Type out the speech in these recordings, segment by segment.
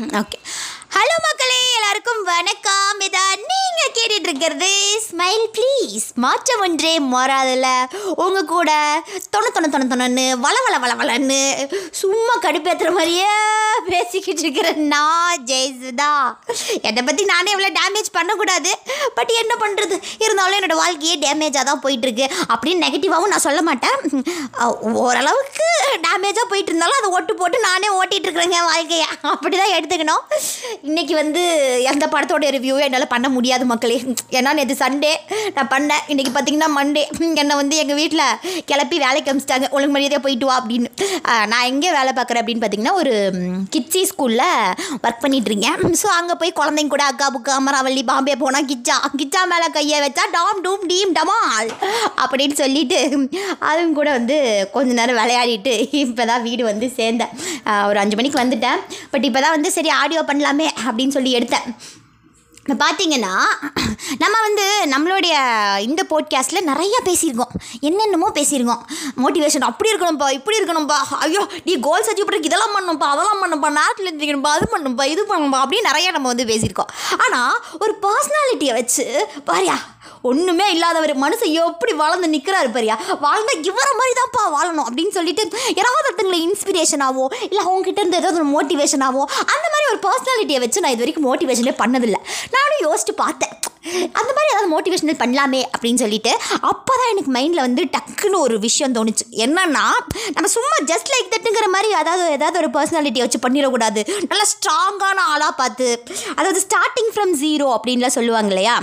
okay hello மக்களே எல்லாருக்கும் வணக்கம் இதா நீங்கள் கேட்டுட்டு இருக்கிறது ஸ்மைல் ப்ளீஸ் மாற்றம் ஒன்றே மாறாதில்ல உங்கள் கூட தொண தொண தொண தொணன்னு வள வள வள வளன்னு சும்மா கடுப்பேற்றுற மாதிரியே பேசிக்கிட்டு இருக்கிற நான் ஜெயசுதா என்னை பற்றி நானே எவ்வளோ டேமேஜ் பண்ணக்கூடாது பட் என்ன பண்ணுறது இருந்தாலும் என்னோடய வாழ்க்கையே டேமேஜாக தான் போயிட்டுருக்கு அப்படின்னு நெகட்டிவாகவும் நான் சொல்ல மாட்டேன் அஹ் ஓரளவுக்கு டேமேஜாக போயிட்டு இருந்தாலும் அதை ஓட்டு போட்டு நானே ஓட்டிகிட்டு இருக்கிறேங்க வாழ்க்கையை அப்படி தான் எடுத்துக்கணும் இன்றைக்கி வந்து எந்த படத்தோட ரிவ்யூவே என்னால் பண்ண முடியாது மக்களே ஏன்னா நேற்று சண்டே நான் பண்ணேன் இன்றைக்கி பார்த்தீங்கன்னா மண்டே என்னை வந்து எங்கள் வீட்டில் கிளப்பி வேலைக்கு அமிச்சிட்டாங்க ஒழுங்கு மரியாதையாக போயிட்டு வா அப்படின்னு ஆஹ் நான் எங்கே வேலை பார்க்குறேன் அப்படின்னு பார்த்தீங்கன்னா ஒரு கிட்ஸி ஸ்கூலில் ஒர்க் பண்ணிகிட்ருக்கேன் ஸோ அங்கே போய் குழந்தைங்க கூட அக்கா புக்கா அமராவல்லி பாம்பே போனால் கிச்சா கிச்சா மேலே கையை வச்சா டாம் டூம் டீம் டமால் அப்படின்னு சொல்லிட்டு அதுவும் கூட வந்து கொஞ்ச நேரம் விளையாடிட்டு இப்போ தான் வீடு வந்து சேர்ந்தேன் ஆஹ் ஒரு அஞ்சு மணிக்கு வந்துட்டேன் பட் இப்போ தான் வந்து சரி ஆடியோ பண்ணலாமே அப்படின்னு சொல்லி எடுத்தேன் இப்போ பார்த்தீங்கன்னா நம்ம வந்து நம்மளுடைய இந்த போட்காஸ்ட்டில் நிறையா பேசியிருக்கோம் என்னென்னமோ பேசியிருக்கோம் மோட்டிவேஷன் அப்படி இருக்கணும்ப்பா இப்படி இருக்கணும்ப்பா ஐயோ நீ கோல்ஸ் அச்சீவ் பண்ணுறதுக்கு இதெல்லாம் பண்ணணும்ப்பா அதெல்லாம் பண்ணணும்ப்பா நாட்டில் இருக்கணும்ப்பா அது பண்ணணும்ப்பா இது பண்ணணும்ப்பா அப்படின்னு நிறையா நம்ம வந்து பேசியிருக்கோம் ஆனால் ஒரு பர்சனாலிட்டியை வச்சு பாரியா ஒன்றுமே இல்லாதவர் மனுஷன் எப்படி வளர்ந்து நிற்கிறாரு பாரியா வாழ்ந்தா இவரை மாதிரி தான்ப்பா வாழணும் அப்படின்னு சொல்லிட்டு யாராவது ஒருத்தங்களை இன்ஸ்பிரேஷனாவோ இல்லை அவங்ககிட்ட இருந்து ஏதாவது ஒரு மோட்டிவேஷனாவோ அந்த மாதிரி ஒரு பர்சனாலிட்டியை வச்சு நான் இது வரைக்கும் மோட்டிவேஷனே பண்ணதில்லை நானும் யோசிச்சு பார்த்தேன் அந்த மாதிரி ஏதாவது மோட்டிவேஷனல் பண்ணலாமே அப்படின்னு சொல்லிட்டு அப்போ தான் எனக்கு மைண்டில் வந்து டக்குன்னு ஒரு விஷயம் தோணுச்சு என்னன்னா நம்ம சும்மா ஜஸ்ட் லைக் தட்டுங்கிற மாதிரி அதாவது ஏதாவது ஒரு பர்சனாலிட்டியை வச்சு பண்ணிடக்கூடாது நல்லா ஸ்ட்ராங்கான ஆளாக பார்த்து அதாவது ஸ்டார்டிங் ஃப்ரம் ஜீரோ அப்படின்லாம் சொல்லுவாங்க இல்லையா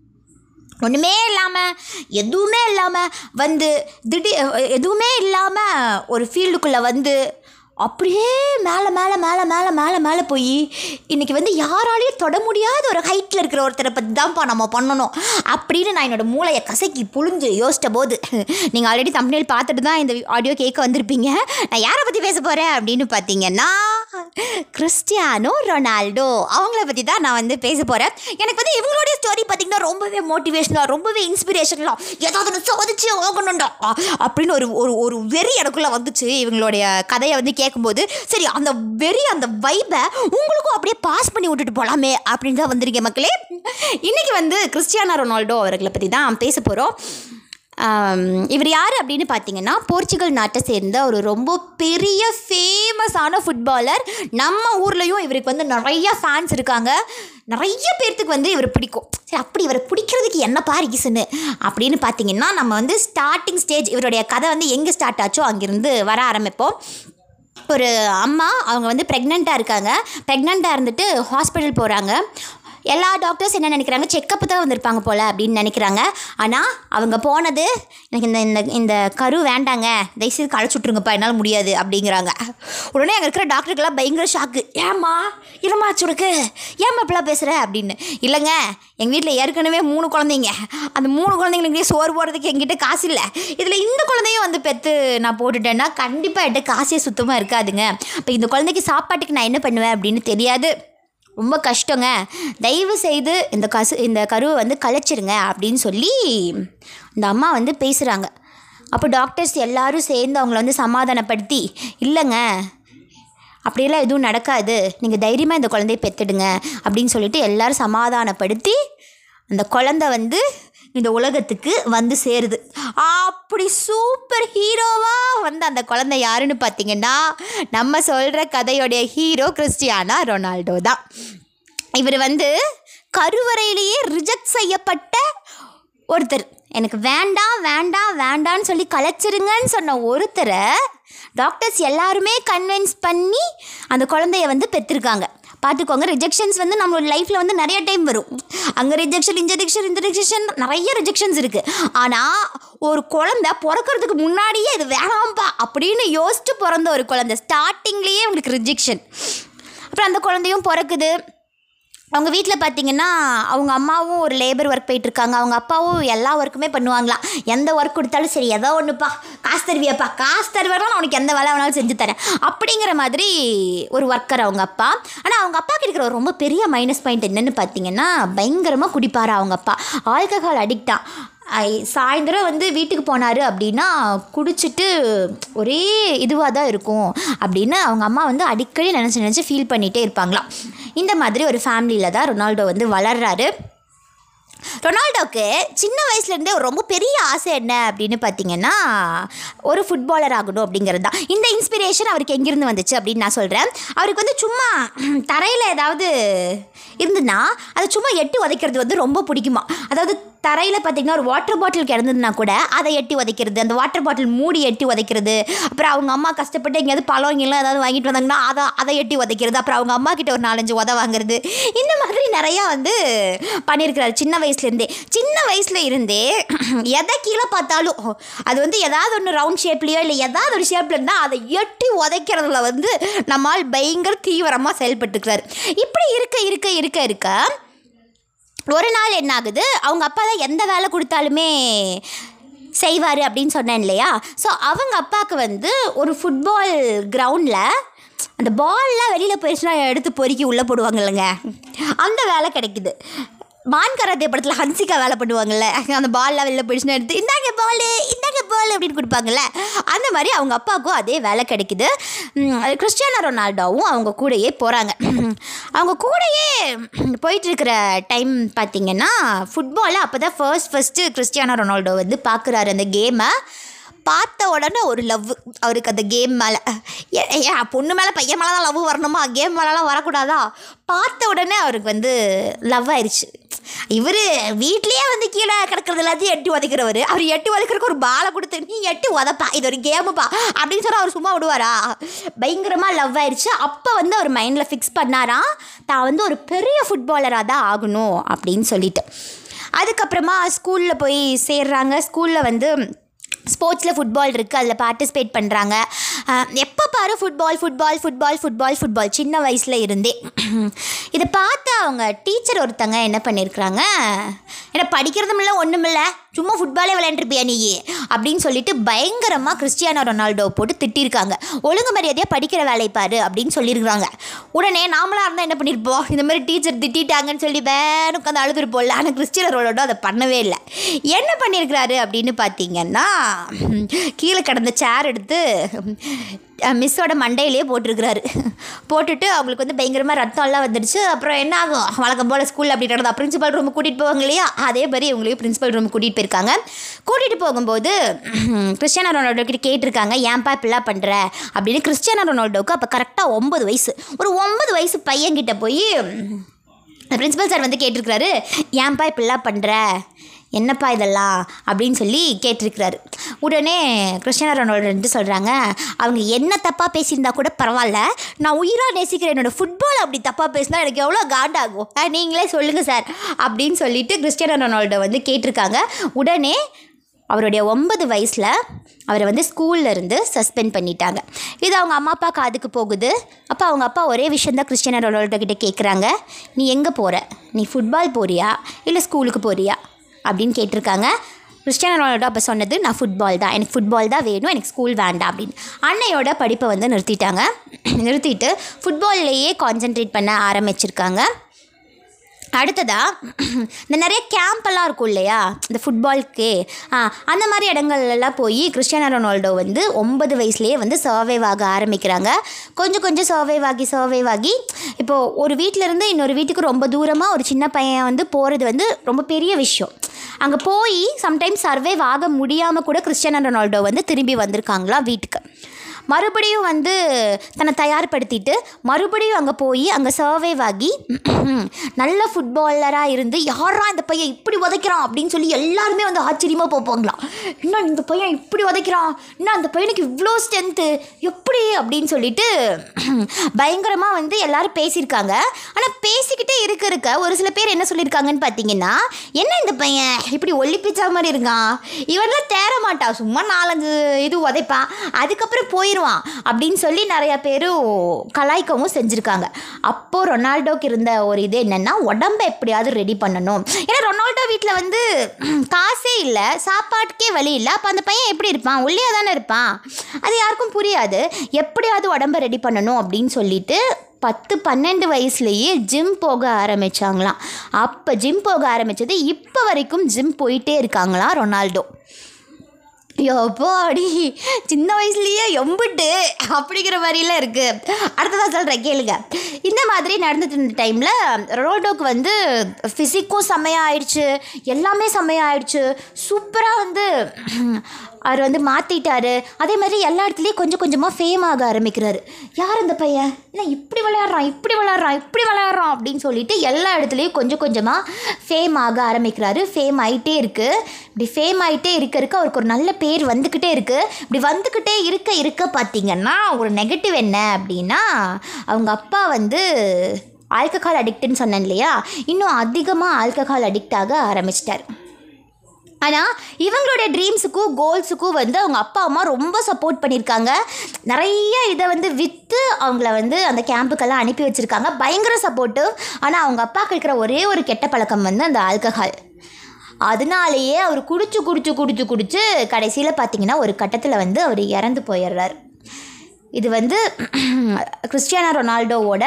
ஒன்றுமே இல்லாமல் எதுவுமே இல்லாமல் வந்து திடீர் எதுவுமே இல்லாமல் ஒரு ஃபீல்டுக்குள்ளே வந்து அப்படியே மேலே மேலே மேலே மேலே மேலே மேலே போய் இன்றைக்கி வந்து யாராலையும் தொட முடியாத ஒரு ஹைட்டில் இருக்கிற ஒருத்தரை பற்றி தான்ப்பா நம்ம பண்ணணும் அப்படின்னு நான் என்னோடய மூளையை கசக்கி புழிஞ்சு யோசித்த போது நீங்கள் ஆல்ரெடி தம்பனியில் பார்த்துட்டு தான் இந்த ஆடியோ கேட்க வந்திருப்பீங்க நான் யாரை பற்றி பேச போகிறேன் அப்படின்னு பார்த்தீங்கன்னா கிறிஸ்டியானோ ரொனால்டோ அவங்கள பற்றி தான் நான் வந்து பேச போகிறேன் எனக்கு வந்து இவங்களுடைய ஸ்டோரி பார்த்திங்கன்னா ரொம்பவே மோட்டிவேஷனாக ரொம்பவே இன்ஸ்பிரேஷனலாக ஏதாவது ஒன்று சாதிச்சு ஆகணும்டா அப்படின்னு ஒரு ஒரு ஒரு வெறி எனக்குள்ளே வந்துச்சு இவங்களுடைய கதையை வந்து கேட்கும்போது சரி அந்த வெறி அந்த வைப்பை உங்களுக்கும் அப்படியே பாஸ் பண்ணி விட்டுட்டு போகலாமே அப்படின்னு தான் வந்திருக்கேன் மக்களே இன்றைக்கி வந்து கிறிஸ்டியானோ ரொனால்டோ அவர்களை பற்றி தான் பேச போகிறோம் இவர் யார் அப்படின்னு பார்த்தீங்கன்னா போர்ச்சுகல் நாட்டை சேர்ந்த ஒரு ரொம்ப பெரிய ஃபேமஸான ஃபுட்பாலர் நம்ம ஊர்லேயும் இவருக்கு வந்து நிறைய ஃபேன்ஸ் இருக்காங்க நிறைய பேர்த்துக்கு வந்து இவர் பிடிக்கும் சரி அப்படி இவரை பிடிக்கிறதுக்கு என்னப்பா ரீசனு அப்படின்னு பார்த்தீங்கன்னா நம்ம வந்து ஸ்டார்டிங் ஸ்டேஜ் இவருடைய கதை வந்து எங்கே ஸ்டார்ட் ஆச்சோ அங்கேருந்து வர ஆரம்பிப்போம் ஒரு அம்மா அவங்க வந்து ப்ரெக்னெண்ட்டாக இருக்காங்க ப்ரெக்னெண்ட்டாக இருந்துட்டு ஹாஸ்பிட்டல் போகிறாங்க எல்லா டாக்டர்ஸ் என்ன நினைக்கிறாங்க செக்கப்பு தான் வந்திருப்பாங்க போல் அப்படின்னு நினைக்கிறாங்க ஆனால் அவங்க போனது எனக்கு இந்த இந்த இந்த கரு வேண்டாங்க தயவுசெய்து களைச்சி விட்ருங்கப்பா என்னால் முடியாது அப்படிங்கிறாங்க உடனே அங்கே இருக்கிற டாக்டருக்கெல்லாம் பயங்கர ஷாக்கு ஏம்மா இருமாச்சு உனக்கு ஏம்மா இப்படிலாம் பேசுகிற அப்படின்னு இல்லைங்க எங்கள் வீட்டில் ஏற்கனவே மூணு குழந்தைங்க அந்த மூணு குழந்தைங்களுக்கு சோறு போடுறதுக்கு எங்கிட்ட காசு இல்லை இதில் இந்த குழந்தையும் வந்து பெற்று நான் போட்டுட்டேன்னா கண்டிப்பாக என்கிட்ட காசே சுத்தமாக இருக்காதுங்க இப்போ இந்த குழந்தைக்கு சாப்பாட்டுக்கு நான் என்ன பண்ணுவேன் அப்படின்னு தெரியாது ரொம்ப கஷ்டங்க தயவு செய்து இந்த கசு இந்த கருவை வந்து கலைச்சிருங்க அப்படின்னு சொல்லி இந்த அம்மா வந்து பேசுகிறாங்க அப்போ டாக்டர்ஸ் எல்லாரும் சேர்ந்து அவங்கள வந்து சமாதானப்படுத்தி இல்லைங்க அப்படியெல்லாம் எதுவும் நடக்காது நீங்கள் தைரியமாக இந்த குழந்தைய பெற்றுடுங்க அப்படின்னு சொல்லிட்டு எல்லாரும் சமாதானப்படுத்தி அந்த குழந்தை வந்து இந்த உலகத்துக்கு வந்து சேருது அப்படி சூப்பர் ஹீரோவாக வந்து அந்த குழந்தை யாருன்னு பார்த்தீங்கன்னா நம்ம சொல்கிற கதையோடைய ஹீரோ கிறிஸ்டியானா ரொனால்டோ தான் இவர் வந்து கருவறையிலேயே ரிஜெக்ட் செய்யப்பட்ட ஒருத்தர் எனக்கு வேண்டாம் வேண்டாம் வேண்டான்னு சொல்லி கலைச்சிருங்கன்னு சொன்ன ஒருத்தரை டாக்டர்ஸ் எல்லாருமே கன்வின்ஸ் பண்ணி அந்த குழந்தைய வந்து பெற்றிருக்காங்க பார்த்துக்கோங்க ரிஜெக்ஷன்ஸ் வந்து நம்மளோட லைஃப்பில் வந்து நிறைய டைம் வரும் அங்கே ரிஜெக்ஷன் இந்த ரிஜெக்ஷன் இந்த ரிஜெக்ஷன் நிறைய ரிஜெக்ஷன்ஸ் இருக்குது ஆனால் ஒரு குழந்தை பிறக்கிறதுக்கு முன்னாடியே இது வேணாம்ப்பா அப்படின்னு யோசிச்சு பிறந்த ஒரு குழந்தை ஸ்டார்டிங்லேயே உங்களுக்கு ரிஜெக்ஷன் அப்புறம் அந்த குழந்தையும் பிறக்குது அவங்க வீட்டில் பார்த்தீங்கன்னா அவங்க அம்மாவும் ஒரு லேபர் ஒர்க் போயிட்டுருக்காங்க அவங்க அப்பாவும் எல்லா ஒர்க்குமே பண்ணுவாங்களாம் எந்த ஒர்க் கொடுத்தாலும் சரி ஏதோ ஒன்றுப்பா காசு தருவியாப்பா காசு தருவேனா நான் உனக்கு எந்த வேலை வேணாலும் செஞ்சு தரேன் அப்படிங்கிற மாதிரி ஒரு ஒர்க்கர் அவங்க அப்பா ஆனால் அவங்க அப்பாவுக்கு இருக்கிற ஒரு ரொம்ப பெரிய மைனஸ் பாயிண்ட் என்னென்னு பார்த்தீங்கன்னா பயங்கரமாக குடிப்பார் அவங்க அப்பா ஆல்கஹால் அடிக்டான் ஐ- சாயந்தரம் வந்து வீட்டுக்கு போனார் அப்படின்னா குடிச்சிட்டு ஒரே இதுவாக தான் இருக்கும் அப்படின்னு அவங்க அம்மா வந்து அடிக்கடி நினச்சி நினச்சி ஃபீல் பண்ணிகிட்டே இருப்பாங்களாம் இந்த மாதிரி ஒரு ஃபேமிலியில் தான் ரொனால்டோ வந்து வளர்றாரு ரொனால்டோக்கு சின்ன வயசுலேருந்தே ஒரு ரொம்ப பெரிய ஆசை என்ன அப்படின்னு பார்த்தீங்கன்னா ஒரு ஃபுட்பாலர் ஆகணும் அப்படிங்கிறது தான் இந்த இன்ஸ்பிரேஷன் அவருக்கு எங்கேருந்து வந்துச்சு அப்படின்னு நான் சொல்கிறேன் அவருக்கு வந்து சும்மா தரையில் ஏதாவது இருந்துன்னா அதை சும்மா எட்டி உதைக்கிறது வந்து ரொம்ப பிடிக்குமா அதாவது தரையில் பார்த்தீங்கன்னா ஒரு வாட்டர் பாட்டில் கிடந்ததுன்னா கூட அதை எட்டி உதைக்கிறது அந்த வாட்டர் பாட்டில் மூடி எட்டி உதைக்கிறது அப்புறம் அவங்க அம்மா கஷ்டப்பட்டு எங்கேயாவது பழம் எல்லாம் ஏதாவது வாங்கிட்டு வந்தாங்கன்னா அதை அதை எட்டி உதைக்கிறது அப்புறம் அவங்க அம்மா கிட்ட ஒரு நாலஞ்சு உத வாங்குறது இந்த மாதிரி நிறையா வந்து பண்ணியிருக்கிறாரு சின்ன வயசுலேருந்தே சின்ன வயசுல இருந்தே எதை கீழே பார்த்தாலும் அது வந்து ஏதாவது ஒன்று ரவுண்ட் ஷேப்லேயோ இல்லை ஏதாவது ஒரு ஷேப்பில் இருந்தால் அதை எட்டி உதைக்கிறதுல வந்து நம்மால் பயங்கர தீவிரமாக செயல்பட்டுக்கிறாரு இப்படி இருக்க இருக்க இருக்க இருக்க ஒரு நாள் என்ன ஆகுது அவங்க அப்பா தான் எந்த வேலை கொடுத்தாலுமே செய்வார் அப்படின்னு சொன்னேன் இல்லையா ஸோ அவங்க அப்பாவுக்கு வந்து ஒரு ஃபுட்பால் கிரவுண்டில் அந்த பால்லாம் வெளியில் போயிடுச்சுன்னா எடுத்து பொறுக்கி உள்ளே போடுவாங்க இல்லைங்க அந்த வேலை கிடைக்குது மான் கராத்தே படத்தில் ஹன்சிகா வேலை பண்ணுவாங்கல்ல அந்த பால்லாம் வெளில போயிடுச்சுன்னா எடுத்து இந்தாங்க பால் இந்தாங்க பால் அப்படின்னு கொடுப்பாங்கல்ல அந்த மாதிரி அவங்க அப்பாவுக்கும் அதே வேலை கிடைக்குது உம், அது கிறிஸ்டியானோ ரொனால்டோவும் அவங்க கூடயே போகிறாங்க அவங்க கூடயே போயிட்டு இருக்கிற டைம் பார்த்தீங்கன்னா ஃபுட்பாலில் அப்போ தான் ஃபர்ஸ்ட் ஃபஸ்ட்டு கிறிஸ்டியானோ ரொனால்டோ வந்து பார்க்குறாரு அந்த கேமை பார்த்த உடனே ஒரு லவ் அவருக்கு அந்த கேம் மேலே ஏன் பொண்ணு மேலே பையன் மேலே தான் லவ் வரணுமா கேம் மேலெலாம் வரக்கூடாதா பார்த்த உடனே அவருக்கு வந்து லவ் ஆயிடுச்சு இவர் வீட்லேயே வந்து கீழே கிடக்கிறது எல்லாத்தையும் எட்டி உதைக்கிறவர் அவர் எட்டி உதைக்கிறதுக்கு ஒரு பாலை கொடுத்து நீ எட்டி உதப்பா இது ஒரு கேமுப்பா அப்படின்னு சொன்னால் அவர் சும்மா விடுவாரா பயங்கரமாக லவ் ஆயிடுச்சு அப்போ வந்து அவர் மைண்டில் ஃபிக்ஸ் பண்ணாராம் தான் வந்து ஒரு பெரிய ஃபுட்பாலராக தான் ஆகணும் அப்படின்னு சொல்லிட்டு அதுக்கப்புறமா ஸ்கூலில் போய் சேர்றாங்க ஸ்கூலில் வந்து ஸ்போர்ட்ஸில் ஃபுட்பால் இருக்குது அதில் பார்ட்டிசிபேட் பண்ணுறாங்க எப்போ பாரு football football football football football சின்ன வயசில் இருந்தே இதை பார்த்து அவங்க டீச்சர் ஒருத்தங்க என்ன பண்ணியிருக்கிறாங்க ஏன்னா படிக்கிறதும் இல்லை ஒன்றும் இல்லை சும்மா ஃபுட்பாலே விளையாண்டுருப்பியா நீ அப்படின்னு சொல்லிட்டு பயங்கரமாக கிறிஸ்டியானோ ரொனால்டோ போட்டு திட்டிருக்காங்க ஒழுங்கு மரியாதையாக படிக்கிற வேலை பாரு அப்படின்னு சொல்லியிருக்காங்க உடனே நாமளாக இருந்தால் என்ன பண்ணியிருப்போம் இந்த மாதிரி டீச்சர் திட்டிட்டாங்கன்னு சொல்லி வேணும் உட்காந்து அழுதுருப்போம்ல ஆனால் கிறிஸ்டியானோ ரொனால்டோ அதை பண்ணவே இல்லை என்ன பண்ணியிருக்கிறாரு அப்படின்னு பார்த்தீங்கன்னா கீழே கிடந்த சேர் எடுத்து மிஸ்ஸோட மண்டையிலேயே போட்டிருக்கிறாரு போட்டுட்டு அவங்களுக்கு வந்து பயங்கரமாக ரத்தம்லாம் வந்துடுச்சு அப்புறம் என்ன ஆகும் வழக்கம் போல் ஸ்கூலில் அப்படி நடந்தா பிரின்சிபல் ரூம் கூட்டிகிட்டு போவாங்க இல்லையா அதே மாதிரி இவங்களையும் பிரின்சிபல் ரூம் கூட்டிகிட்டு போயிருக்காங்க கூட்டிகிட்டு போகும்போது கிறிஸ்டியானோ ரொனால்டோ கிட்ட கேட்டிருக்காங்க ஏன்பா இப்படிலாம் பண்ணுற அப்படின்னு கிறிஸ்டியானோ ரொனால்டோவுக்கு அப்போ கரெக்டாக ஒம்பது வயசு ஒரு ஒன்பது வயசு பையன்கிட்ட போய் பிரின்சிபல் சார் வந்து கேட்டிருக்கிறாரு ஏன்பா இப்படிலாம் பண்ணுற என்னப்பா இதெல்லாம் அப்படின்னு சொல்லி கேட்டிருக்கிறாரு உடனே கிறிஸ்டியானோ ரொனால்டோ வந்து சொல்கிறாங்க அவங்க என்ன தப்பாக பேசியிருந்தா கூட பரவாயில்ல நான் உயிராக நேசிக்கிற என்னோட ஃபுட்பால் அப்படி தப்பாக பேசினா எனக்கு எவ்வளோ காண்டாகும் ஆ, நீங்களே சொல்லுங்கள் சார் அப்படின்னு சொல்லிட்டு கிறிஸ்டியானோ ரொனால்டோ வந்து கேட்டிருக்காங்க உடனே அவருடைய ஒன்பது வயசில் அவரை வந்து ஸ்கூல்ல இருந்து சஸ்பெண்ட் பண்ணிட்டாங்க இது அவங்க அம்மா அப்பா காதுக்கு போகுது அப்போ அவங்க அப்பா ஒரே விஷயந்தான் கிறிஸ்டியானோ ரொனால்டோ கிட்ட கேட்குறாங்க நீ எங்கே போகிற நீ ஃபுட்பால் போறியா இல்லை ஸ்கூலுக்கு போறியா அப்படின்னு கேட்டிருக்காங்க கிறிஸ்டியானோ ரொனால்டோ அப்போ சொன்னது நான் ஃபுட்பால் தான் எனக்கு ஃபுட்பால் தான் வேணும் எனக்கு ஸ்கூல் வேண்டாம் அப்படின்னு அன்னையோட படிப்பை வந்து நிறுத்திட்டாங்க நிறுத்திட்டு ஃபுட்பால்லையே கான்சென்ட்ரேட் பண்ண ஆரம்பிச்சிருக்காங்க அடுத்ததா இந்த நிறைய கேம்ப் எல்லாம் இருக்கும் இல்லையா இந்த ஃபுட்பால்க்கு ஆ அந்த மாதிரி இடங்கள்லாம் போய் கிறிஸ்டியானோ ரொனால்டோ வந்து ஒன்பது வயசுலேயே வந்து சர்வைவ் ஆக ஆரம்பிக்கிறாங்க கொஞ்சம் கொஞ்சம் சர்வைவ் ஆகி சர்வைவ் ஆகி இப்போது ஒரு வீட்டில் இருந்து இன்னொரு வீட்டுக்கு ரொம்ப தூரமாக ஒரு சின்ன பையன் வந்து போகிறது வந்து ரொம்ப பெரிய விஷயம் அங்கே போய் சம்டைம்ஸ் சர்வைவ் ஆக முடியாமல் கூட கிறிஸ்டியானோ ரொனால்டோ வந்து திரும்பி வந்திருக்காங்களா வீட்டுக்கு மறுபடியும் வந்து தன்னை தயார்படுத்திட்டு மறுபடியும் அங்கே போய் அங்கே சர்வைவ் ஆகி நல்ல ஃபுட்பாலராக இருந்து யாரா இந்த பையன் இப்படி உதைக்கிறான் அப்படின்னு சொல்லி எல்லாருமே வந்து ஆச்சரியமாக பார்ப்பாங்களாம் இன்னும் இந்த பையன் இப்படி உதைக்கிறான் இன்னும் அந்த பையனுக்கு இவ்வளோ ஸ்ட்ரென்த்து எப்படி அப்படின்னு சொல்லிட்டு பயங்கரமாக வந்து எல்லாரும் பேசியிருக்காங்க ஆனால் பேசிக்கிட்டே இருக்க இருக்க ஒரு சில பேர் என்ன சொல்லியிருக்காங்கன்னு பார்த்தீங்கன்னா என்ன இந்த பையன் இப்படி ஒல்லி பிச்சா மாதிரி இருக்கான் இவன்லாம் தேர மாட்டான் சும்மா நாலஞ்சு இது உதைப்பான் அதுக்கப்புறம் போயிடுவான் பண்ணிடுவான் அப்படின்னு சொல்லி நிறைய பேர் கலாய்க்கவும் செஞ்சுருக்காங்க அப்போது ரொனால்டோக்கு இருந்த ஒரு இது என்னென்னா உடம்பை எப்படியாவது ரெடி பண்ணணும் ஏன்னா ரொனால்டோ வீட்டில் வந்து காசே இல்லை சாப்பாட்டுக்கே வழி இல்லை அப்போ அந்த பையன் எப்படி இருப்பான் ஒல்லியாக தானே இருப்பான் அது யாருக்கும் புரியாது எப்படியாவது உடம்பை ரெடி பண்ணணும் அப்படின்னு சொல்லிட்டு பத்து பன்னெண்டு வயசுலேயே ஜிம் போக ஆரம்பித்தாங்களாம் அப்போ ஜிம் போக ஆரம்பித்தது இப்போ வரைக்கும் ஜிம் போயிட்டே இருக்காங்களாம் ரொனால்டோ யோப்பாடி சின்ன வயசுலயே எம்பிட்டு அப்படிங்கிற மாதிரிலாம் இருக்குது அடுத்ததாக சொல்கிறேன் கேளுங்க இந்த மாதிரி நடந்துட்டு இருந்த டைமில் ரொனால்டோக்கு வந்து ஃபிசிக்கும் செம்மையாக ஆயிடுச்சு எல்லாமே செம்மையாக ஆயிடுச்சு சூப்பராக வந்து அவர் வந்து மாற்றிட்டாரு அதே மாதிரி எல்லா இடத்துலையும் கொஞ்சம் கொஞ்சமாக ஃபேம் ஆக ஆரம்பிக்கிறாரு யார் இந்த பையன் என்ன இப்படி விளையாடுறான் இப்படி விளையாடுறான் இப்படி விளையாடுறான் அப்படின்னு சொல்லிட்டு எல்லா இடத்துலையும் கொஞ்சம் கொஞ்சமாக ஃபேம் ஆக ஆரம்பிக்கிறாரு ஃபேம் ஆகிட்டே இருக்குது இப்படி ஃபேம் ஆகிட்டே இருக்க இருக்க அவருக்கு ஒரு நல்ல பேர் வந்துக்கிட்டே இருக்குது இப்படி வந்துக்கிட்டே இருக்க இருக்க பார்த்தீங்கன்னா ஒரு நெகட்டிவ் என்ன அப்படின்னா அவங்க அப்பா வந்து ஆல்கஹால் அடிக்ட்டுன்னு சொன்னேன் இல்லையா இன்னும் அதிகமாக ஆல்கஹால் அடிக்ட் ஆக ஆரம்பிச்சிட்டார் ஆனால் இவங்களுடைய ட்ரீம்ஸுக்கும் கோல்ஸுக்கும் வந்து அவங்க அப்பா அம்மா ரொம்ப சப்போர்ட் பண்ணியிருக்காங்க நிறைய இதை வந்து விற்று அவங்கள வந்து அந்த கேம்புக்கெல்லாம் அனுப்பி வச்சுருக்காங்க பயங்கர சப்போர்ட்டு ஆனால் அவங்க அப்பாவுக்கு இருக்கிற ஒரே ஒரு கெட்ட பழக்கம் வந்து அந்த ஆல்கஹால் அதனாலேயே அவர் குடிச்சு குடிச்சு குடிச்சு குடிச்சு கடைசியில் பார்த்தீங்கன்னா ஒரு கட்டத்தில் வந்து அவர் இறந்து போயிடுறாரு இது வந்து கிறிஸ்டியானோ ரொனால்டோவோட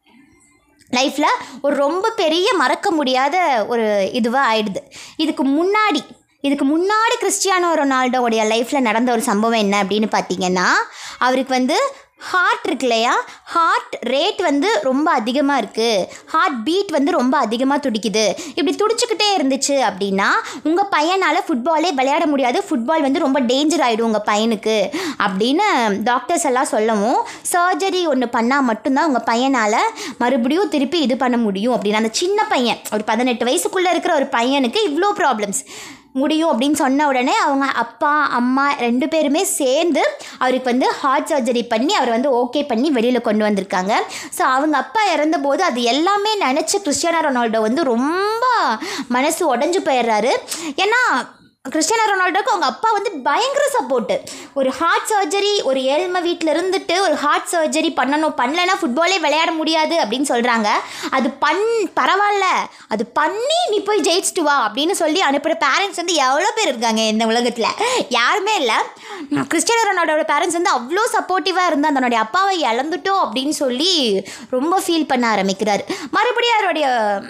லைஃப்பில் ஒரு ரொம்ப பெரிய மறக்க முடியாத ஒரு இதுவாக ஆயிடுது இதுக்கு முன்னாடி இதுக்கு முன்னாடி கிறிஸ்டியானோ ரொனால்டோவுடைய லைஃப்பில் நடந்த ஒரு சம்பவம் என்ன அப்படின்னு பார்த்தீங்கன்னா அவருக்கு வந்து ஹார்ட் இருக்கு இல்லையா ஹார்ட் ரேட் வந்து ரொம்ப அதிகமாக இருக்குது ஹார்ட் பீட் வந்து ரொம்ப அதிகமாக துடிக்குது இப்படி துடிச்சுக்கிட்டே இருந்துச்சு அப்படின்னா உங்கள் பையனால் ஃபுட்பாலே விளையாட முடியாது ஃபுட்பால் வந்து ரொம்ப டேஞ்சர் ஆகிடும் உங்கள் பையனுக்கு அப்படின்னு டாக்டர்ஸ் எல்லாம் சொல்லவும் சர்ஜரி ஒன்று பண்ணால் மட்டும்தான் உங்கள் பையனால் மறுபடியும் திருப்பி இது பண்ண முடியும் அப்படின்னு அந்த சின்ன பையன் ஒரு பதினெட்டு வயசுக்குள்ளே இருக்கிற ஒரு பையனுக்கு இவ்வளோ ப்ராப்ளம்ஸ் முடியும் அப்படின்னு சொன்ன உடனே அவங்க அப்பா அம்மா ரெண்டு பேருமே சேர்ந்து அவருக்கு வந்து ஹார்ட் சர்ஜரி பண்ணி அவரை வந்து ஓகே பண்ணி வெளியில் கொண்டு வந்திருக்காங்க ஸோ அவங்க அப்பா இறந்தபோது அது எல்லாமே நினச்சி கிறிஸ்டியானோ ரொனால்டோ வந்து ரொம்ப மனசு உடஞ்சு போயிடுறாரு ஏன்னா கிறிஸ்டியானோ ரொனால்டோக்கு அவங்க அப்பா வந்து பயங்கர சப்போர்ட்டு ஒரு ஹார்ட் சர்ஜரி ஒரு ஏழ்மை வீட்டில் இருந்துட்டு ஒரு ஹார்ட் சர்ஜரி பண்ணணும் பண்ணலைன்னா ஃபுட்பாலே விளையாட முடியாது அப்படின்னு சொல்கிறாங்க அது பண் பரவாயில்ல அது பண்ணி நீ போய் ஜெயிச்சிட்டு வா அப்படின்னு சொல்லி அனுப்புகிற பேரண்ட்ஸ் வந்து எவ்வளோ பேர் இருக்காங்க இந்த உலகத்தில் யாருமே இல்லை கிறிஸ்டியானோ ரொனால்டோட பேரண்ட்ஸ் வந்து அவ்வளோ சப்போர்ட்டிவாக இருந்தால் தன்னுடைய அப்பாவை இழந்துட்டோம் அப்படின்னு சொல்லி ரொம்ப ஃபீல் பண்ண ஆரம்பிக்கிறார் மறுபடியும் அவருடைய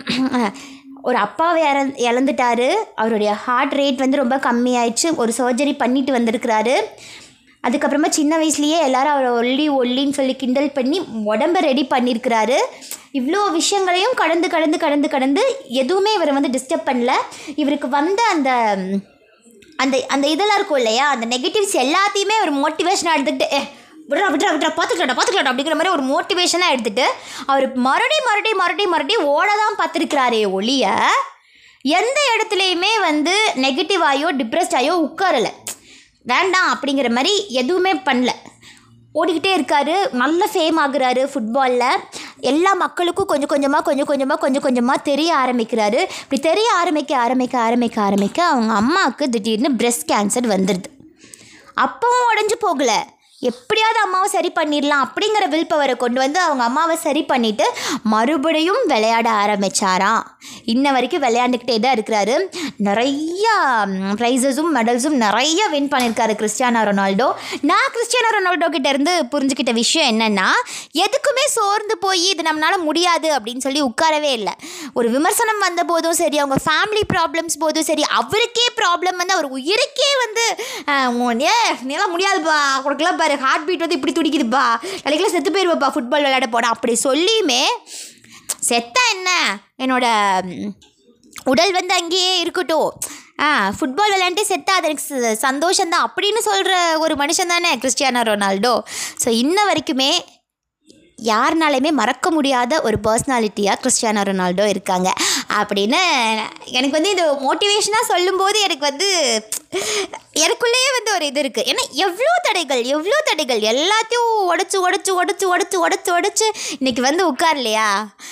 ஒரு அப்பாவை இற இழந்துட்டாரு அவருடைய ஹார்ட் ரேட் வந்து ரொம்ப கம்மியாயிடுச்சு ஒரு சர்ஜரி பண்ணிட்டு வந்திருக்கிறாரு அதுக்கப்புறமா சின்ன வயசுலேயே எல்லாரும் அவரை ஒல்லி ஒல்லின்னு சொல்லி கிண்டல் பண்ணி உடம்ப ரெடி பண்ணியிருக்கிறாரு இவ்வளோ விஷயங்களையும் கடந்து கடந்து கடந்து கடந்து எதுவுமே இவரை வந்து டிஸ்டர்ப் பண்ணல இவருக்கு வந்த அந்த அந்த அந்த இதெல்லாம் இருக்கும் இல்லையா அந்த நெகட்டிவ்ஸ் எல்லாத்தையுமே ஒரு மோட்டிவேஷனாக எடுத்துக்கிட்டு "ஏ, விட்றா விட்றா விட்றா பார்த்துக்கலாடா பார்த்துக்கலாடா அப்படிங்கிற மாதிரி ஒரு மோட்டிவேஷனாக எடுத்துகிட்டு அவர் மறுபடியும் மறுபடியும் மறுபடியும் மறுபடியும் ஓட தான் பார்த்துருக்கிறாரே ஒழிய எந்த இடத்துலையுமே வந்து நெகட்டிவ் ஆயோ டிப்ரெஸ்ட் ஆயோ உட்காரலை வேண்டாம் அப்படிங்கிற மாதிரி எதுவுமே பண்ணல ஓடிக்கிட்டே இருக்காரு நல்ல ஃபேம் ஆகுறாரு ஃபுட்பாலில் எல்லா மக்களுக்கும் கொஞ்சம் கொஞ்சமாக கொஞ்சம் கொஞ்சமாக கொஞ்சம் கொஞ்சமாக தெரிய ஆரம்பிக்கிறாரு இப்படி தெரிய ஆரம்பிக்க ஆரம்பிக்க ஆரம்பிக்க ஆரம்பிக்க அவங்க அம்மாவுக்கு திடீர்னு பிரஸ்ட் கேன்சர் வந்துடுது அப்பவும் உடஞ்சி போகல எப்படியாவது அம்மாவை சரி பண்ணிடலாம் அப்படிங்கிற வில் பவரை கொண்டு வந்து அவங்க அம்மாவை சரி பண்ணிட்டு மறுபடியும் விளையாட ஆரம்பிச்சாராம் இன்ன வரைக்கும் விளையாண்டுக்கிட்டே தான் இருக்கிறாரு நிறையா ப்ரைஸஸும் மெடல்ஸும் நிறைய வின் பண்ணியிருக்காரு கிறிஸ்டியானோ ரொனால்டோ நான் கிறிஸ்டியானோ ரொனால்டோ கிட்ட இருந்து புரிஞ்சுக்கிட்ட விஷயம் என்னன்னா எதுக்குமே சோர்ந்து போய் இது நம்மளால முடியாது அப்படின்னு சொல்லி உட்காரவே இல்லை ஒரு விமர்சனம் வந்த போதும் சரி அவங்க ஃபேமிலி ப்ராப்ளம்ஸ் போதும் சரி அவருக்கே ப்ராப்ளம் வந்து அவர் உயிருக்கே வந்து அஹ், உன் ஏ நீலாம் முடியாதுப்பா உனக்குலாம் பாரு ஹார்ட் பீட் வந்து இப்படி துடிக்குதுப்பா நாளைக்கெல்லாம் செத்து போயிடுவாப்பா ஃபுட்பால் விளையாட போட அப்படி சொல்லியுமே செத்தா என்ன என்னோட ம், உடல் வந்து அங்கேயே இருக்கட்டும் ஆ ஃபுட்பால் விளையாண்டு செத்தா அது எனக்கு ச- சந்தோஷம்தான் அப்படின்னு சொல்கிற ஒரு மனுஷன் தானே கிறிஸ்டியானோ ரொனால்டோ ஸோ இன்ன வரைக்குமே யாருனாலையுமே மறக்க முடியாத ஒரு பர்சனாலிட்டியாக கிறிஸ்டியானோ ரொனால்டோ இருக்காங்க அப்படின்னு எனக்கு வந்து இது மோட்டிவேஷனாக சொல்லும்போது எனக்கு வந்து எனக்குள்ளேயே வந்து ஒரு இது இருக்குது ஏன்னா எவ்வளோ தடைகள் எவ்வளோ தடைகள் எல்லாத்தையும் உடச்சி உடச்சி உடச்சி உடச்சி உடச்சி உடச்சி இன்னைக்கு வந்து உட்கார்லையா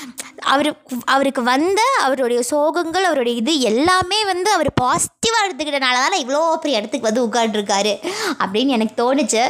அவர் அவருக்கு வந்த அவருடைய சோகங்கள் அவருடைய இது எல்லாமே வந்து அவர் பாசிட்டிவாக எடுத்துக்கிட்டனால தான் இவ்வளோ பெரிய இடத்துக்கு வந்து உட்காந்துருக்காரு அப்படின்னு எனக்கு தோணுச்சு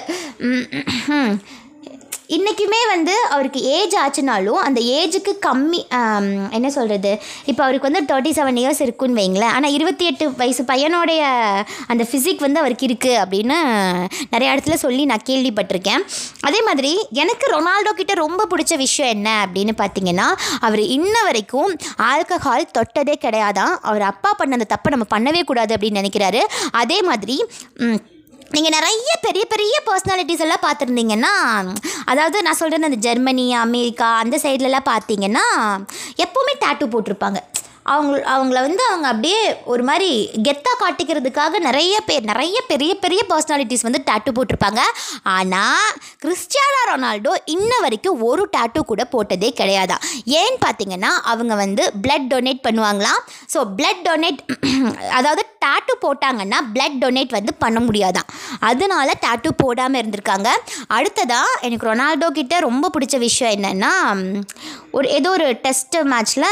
உம், இன்றைக்குமே வந்து அவருக்கு ஏஜ் ஆச்சுனாலும் அந்த ஏஜுக்கு கம்மி ஆம், என்ன சொல்கிறது இப்போ அவருக்கு வந்து தேர்ட்டி செவன் இயர்ஸ் இருக்குன்னு வைங்களேன் ஆனால் இருபத்தி எட்டு வயசு பையனோடைய அந்த ஃபிசிக் வந்து அவருக்கு இருக்குது அப்படின்னு நிறைய இடத்துல சொல்லி நான் கேள்விப்பட்டிருக்கேன் அதே மாதிரி எனக்கு ரொனால்டோ கிட்ட ரொம்ப பிடிச்ச விஷயம் என்ன அப்படின்னு பார்த்தீங்கன்னா அவர் இன்ன வரைக்கும் ஆல்கஹால் தொட்டதே கிடையாதான் அவர் அப்பா பண்ண அந்த தப்பை நம்ம பண்ணவே கூடாது அப்படின்னு நினைக்கிறாரு அதே மாதிரி ம், நீங்கள் நிறைய பெரிய பெரிய பர்சனாலிட்டிஸ் எல்லாம் பார்த்துருந்தீங்கன்னா அதாவது நான் சொல்கிறேன் அந்த ஜெர்மனி அமெரிக்கா அந்த சைட்லலாம் பார்த்தீங்கன்னா எப்போவுமே டேட்டூ போட்டிருப்பாங்க அவங்க அவங்கள வந்து அவங்க அப்படியே ஒரு மாதிரி கெத்தாக காட்டிக்கிறதுக்காக நிறைய பேர் நிறைய பெரிய பெரிய பர்சனாலிட்டிஸ் வந்து டேட்டூ போட்டிருப்பாங்க ஆனால் கிறிஸ்டியானோ ரொனால்டோ இன்ன வரைக்கும் ஒரு டேட்டூ கூட போட்டதே கிடையாதான் ஏன்னு பார்த்தீங்கன்னா அவங்க வந்து பிளட் டொனேட் பண்ணுவாங்களாம் ஸோ பிளட் டொனேட் அதாவது டேட்டூ போட்டாங்கன்னா பிளட் டொனேட் வந்து பண்ண முடியாதான் அதனால டேட்டூ போடாமல் இருந்திருக்காங்க அடுத்ததாக எனக்கு ரொனால்டோ கிட்ட ரொம்ப பிடிச்ச விஷயம் என்னென்னா ஒரு ஏதோ ஒரு டெஸ்ட் மேட்ச்சில்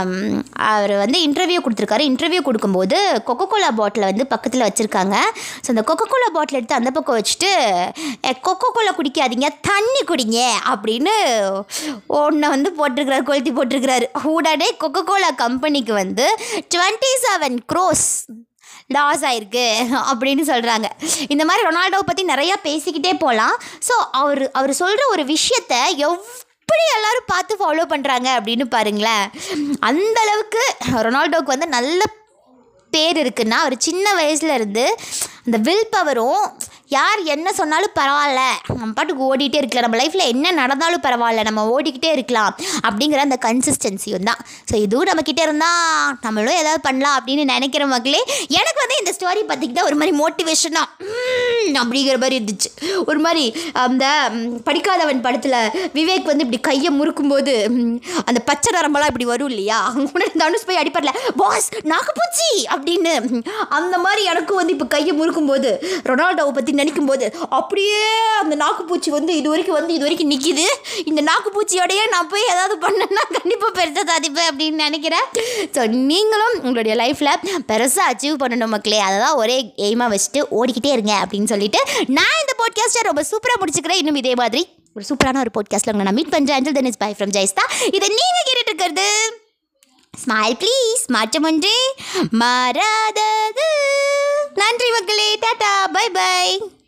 அவர் வந்து இன்டர்வியூ கொடுத்துருக்காரு இன்டர்வியூ கொடுக்கும்போது கொக்கோ கோலா பாட்டிலை வந்து பக்கத்தில் வச்சுருக்காங்க ஸோ அந்த கொக்கோ கோலா பாட்டில் எடுத்து அந்த பக்கம் வச்சுட்டு கொக்கோ கோலா குடிக்காதீங்க தண்ணி குடிங்க அப்படின்னு ஒன்றை வந்து போட்டிருக்கிறாரு கொளுத்தி போட்டிருக்கிறாரு உடனே கொக்கோ கோலா கம்பெனிக்கு வந்து டுவெண்ட்டி செவன் க்ரோஸ் லாஸ் ஆயிருக்கு அப்படின்னு சொல்கிறாங்க இந்த மாதிரி ரொனால்டோவை பற்றி நிறையா பேசிக்கிட்டே போகலாம் ஸோ அவர் அவர் சொல்கிற ஒரு விஷயத்த எப்படி எல்லாரும் பார்த்து ஃபாலோ பண்ணுறாங்க அப்படின்னு பாருங்களேன் அந்த அளவுக்கு ரொனால்டோவுக்கு வந்து நல்ல பேர் இருக்குன்னா அவர் சின்ன வயசுல இருந்து அந்த வில் பவரும் யார் என்ன சொன்னாலும் பரவாயில்ல நம்ம பாட்டுக்கு ஓடிட்டே இருக்கலாம் நம்ம லைஃப்பில் என்ன நடந்தாலும் பரவாயில்ல நம்ம ஓடிக்கிட்டே இருக்கலாம் அப்படிங்கிற அந்த கன்சிஸ்டன்சியும் தான் ஸோ இதுவும் நம்மக்கிட்ட இருந்தால் நம்மளும் ஏதாவது பண்ணலாம் அப்படின்னு நினைக்கிற மக்களே எனக்கு வந்து இந்த ஸ்டோரி பார்த்திங்கன்னா ஒரு மாதிரி மோட்டிவேஷனாக அப்படிங்கிற மாதிரி இருந்துச்சு ஒரு மாதிரி அந்த ம், படிக்காதவன் படத்தில் விவேக் வந்து இப்படி கையை முறுக்கும்போது ம், அந்த பச்சை நரம்பெல்லாம் இப்படி வரும் இல்லையா உடனே தனுஷ் போய் அடிப்பார்ல பாஸ் நாக்குப்பூச்சி அப்படின்னு ம், அந்த மாதிரி எனக்கும் வந்து இப்போ கையை முறுக்கும்போது ரொனால்டோவை பற்றி நினைக்கும் போது அப்படியே அந்த நாக்குப்பூச்சி வந்து இது வரைக்கும் வந்து இது வரைக்கும் நிற்கிது இந்த நாக்குப்பூச்சியோடயே நான் போய் ஏதாவது பண்ணேன்னா கண்டிப்பாக பெருசாக சாதிப்பேன் அப்படின்னு நினைக்கிறேன் ஸோ நீங்களும் உங்களுடைய லைஃப்பில் பெருசாக அச்சீவ் பண்ணணும் மக்களே அதை தான் ஒரே எய்மாக வச்சுட்டு ஓடிக்கிட்டே இருங்க அப்படின்னு சொல்லிட்டு நான் இந்த பாட்காஸ்ட்டை ரொம்ப சூப்பராக முடிச்சுக்கிறேன் இன்னும் இதே மாதிரி ஒரு சூப்பரான ஒரு பாட்காஸ்ட்டில் உங்களை நான் மீட் பண்ணுறேன் Anjal then is by from Jayastha இதை நீங்கள் கேட்டுட்டு இருக்கிறது ஸ்மைல் ப்ளீஸ் மாற்றம் ஒன்றே மாறாதது நன்றி மக்களே டாடா பை பை